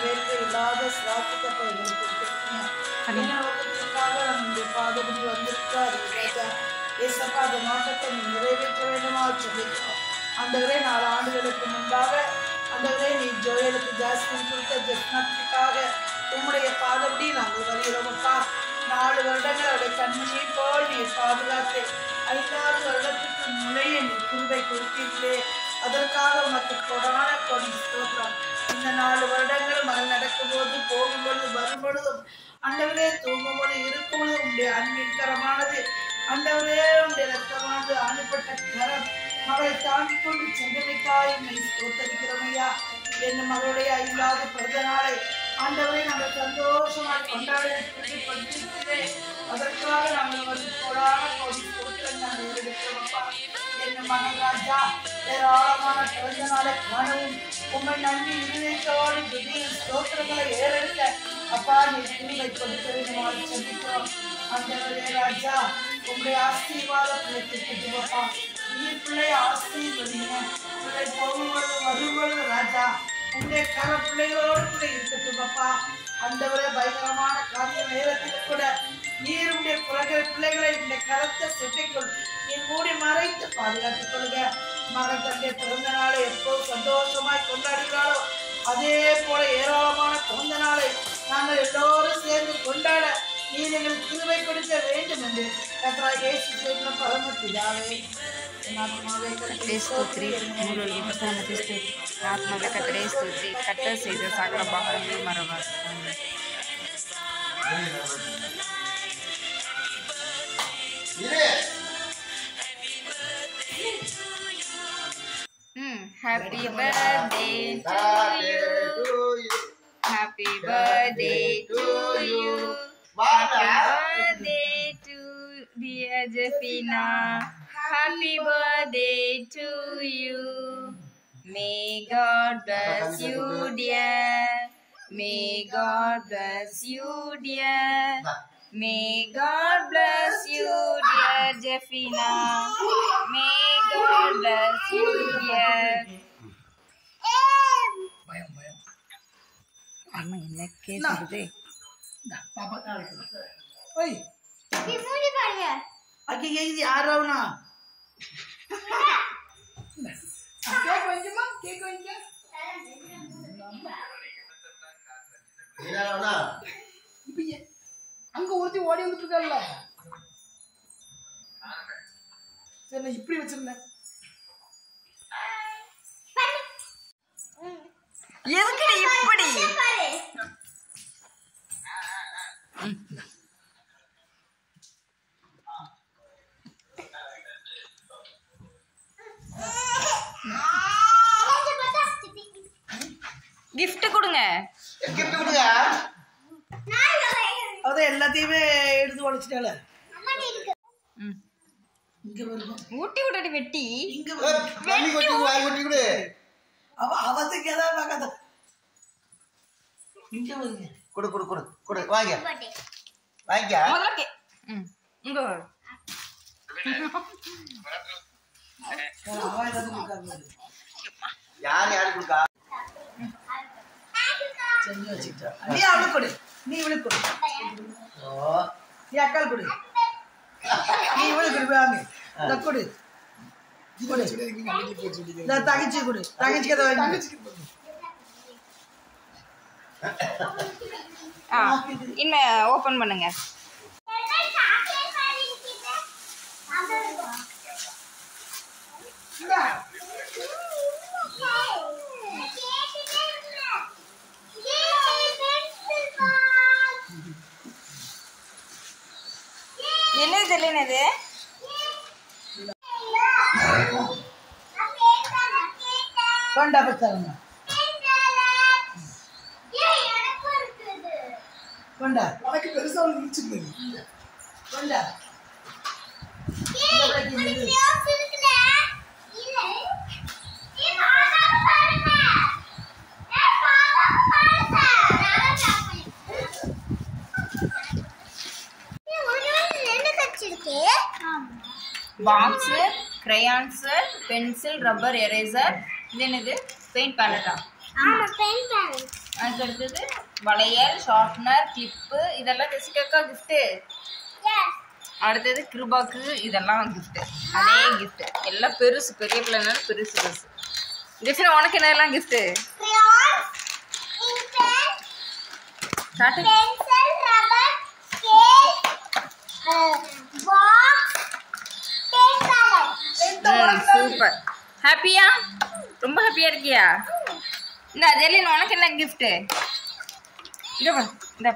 பேருக்கு இல்லாத சுவாசிக்கப்ப எங்களுக்கு கொடுத்துருக்கீங்க என்ன நோக்கத்திற்காக நம்முடைய பாதபடி வந்திருக்காரு ராஜா ஏசப்பா அந்த நோக்கத்தை நீ நிறைவேற்ற வேண்டுமா சொல்லிக்கிறோம் அந்தவரே நாலு ஆண்டுகளுக்கு முன்பாக அந்தவரே நீ ஜோயலுக்கு ஜாஸ்மின் கொடுத்த ஜஸ்மத்துக்காக உம்முடைய பாதபடி நாங்கள் வருகிறோம் அப்பா நாலு வருடங்கள் அவருடைய கண்மணி போல் நீ பாதுகாத்து ஐந்தாவது வருடத்துக்கு நுழைய நீ கிருபை கொடுத்தீர்களே அதற்காக உனக்கு கொடான கொடி ஸ்தோத்திரம் இந்த நாலு வருடங்கள் மகள் நடக்கும்போது போகும்பொழுது வரும்பொழுதும் அண்டவரே தூங்கும்போது இருக்கும்பொழுது உங்களுடைய அன்பின் கரமானது அண்டவரே உங்களுடைய ரத்தமானது அனுப்பட்ட கரம் மகளை தாங்கிக் கொண்டு சென்றமைக்காய் என்னை ஸ்தோத்தரிக்கிறோம் ஐயா என் மகளுடைய இல்லாத பிறந்த நாளை ஆண்டவரை நாங்கள் சந்தோஷமாய் கொண்டாடுகிறேன் அதற்காக நாங்கள் வந்து கொடான கோடி ஸ்தோத்திரம் நாங்கள் எடுக்கிறோம் அப்பா என் மகன் ராஜா ஏராளமான பிறந்த நாளை காணவும் உண்மை நன்றி இருதயத்தோடு திடீர் ஸ்தோத்திரங்களை ஏறெடுக்க அப்பா நீ கிருபை கொடுக்க வேண்டுமாறு சொல்லிக்கிறோம் ஆண்டவரே ராஜா உங்களுடைய ஆசீர்வாதத்தை திட்டு அப்பா நீ பிள்ளை ஆசீர்வதிங்க பிள்ளை போகும்பொழுது வரும்பொழுது ராஜா உங்களுடைய கர பிள்ளைகளோடு கூட இருக்கட்டும் அப்பா அந்தவரே பயங்கரமான காரிய நேரத்தில் கூட நீருடைய பிள்ளைகளை பிள்ளைகளை இந்த கரத்தை செட்டிக்கொள் நீ மூடி மறைத்து பாதுகாத்துக் கொள்ளுங்க மகன் தந்தை பிறந்த நாளை எப்போ சந்தோஷமாய் கொண்டாடுகிறாரோ அதே போல ஏராளமான பிறந்த நாளை நாங்கள் எல்லோரும் சேர்ந்து கொண்டாட நீர் எங்களுக்கு கிருபை கொடுக்க வேண்டும் என்று கர்த்தராகிய இயேசு செய்த பரம பிதாவே என் ஆத்மாவே கர்த்தரை ஸ்தோத்ரி உங்களுடைய பிரதானத்தை ஸ்தோத்ரி ஆத்மாவை கத்தரே ஸ்தோத்ரி கத்தர் செய்த சகல பாகங்களை மறவார் happy birthday to you happy birthday to you Happy birthday to dear Jeffina. Happy birthday to you. May God bless you, dear. May God bless you, dear. May God bless you, dear Jeffina. May God bless you, dear. பயம் பயம் அம்மா என்ன கேசுது இந்தா, பாப்பா நாளைக்கு ஓய் அக்கி கேக்குது யாரவனா கேக் வைக்குமா கேக் வைக்க இப்ப ஏ- அங்க ஒருத்தி ஓடி வந்துட்டு இருக்கல்ல சரி நான் இப்படி வச்சிருந்தேன் எதுக்கு நீ இப்படி கிஃப்ட் கொடுங்க அதான் எல்லாத்தையுமே எடுத்து உடைச்சிட்டால ம். இங்க வருமா ஊட்டி விட்டுட்டு வெட்டி இங்க வருமா அவ அவத்துக்கு ஏதாவது பார்க்காத இங்க வருங்க கொடு கொடு கொடு கொடு வாங்க வாங்க முதல்ல கே ம் இங்க வா. அவ ஏதாவது கொடுக்காது யார் யாரு கொடுக்கா செஞ்சு வச்சுக்கிட்டா நீ அவளுக்கு கொடு நீ இவளுக்கு கொடு ஓ நீ அக்கால் கொடு நீ இவளுக்கு கொடு வாங்க இந்த கொடு கொடு இந்த தங்கச்சி கொடு தங்கச்சிக்கு அதை வாங்கி ஆ இனிமே ஓபன் பண்ணுங்க என்னது தெரியலனது கொண்டா பச்சாங்க கொண்டா உனக்கு பெருசா ஒன்று முடிச்சிருந்தது கொண்டா box crayons pencil rubber eraser இது என்னது பெயிண்ட் பேலட்டா ஆமா பெயிண்ட் பேலட் அதுக்கு அடுத்தது வளையல் ஷார்ப்னர் கிளிப்பு இதெல்லாம் ஜெசிகாக்கா கிஃப்ட்டு அடுத்தது கிருபாக்கு இதெல்லாம் கிஃப்ட்டு அதே கிஃப்ட்டு எல்லாம் பெருசு பெரிய பிள்ளைனால பெருசு பெருசு ஜெசினா உனக்கு என்னெல்லாம் கிஃப்ட்டு காட்டு சூப்பர் ஹாப்பியா ரொம்ப ஹாப்பியா இருக்கியா இந்த ஜெலின் உனக்கு என்ன கிஃப்ட்டு இந்த பாரு, இந்த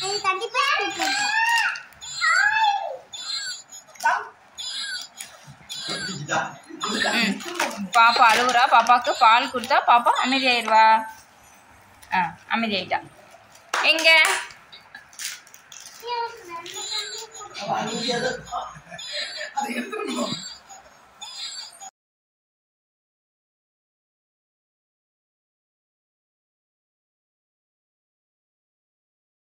ம். பாப்பா அழுவுறா பாப்பாவுக்கு பால் கொடுத்தா பாப்பா அமைதியாயிருவா ஆ அமைதியாயிட்டா எங்க அது எடுத்துக்கணும்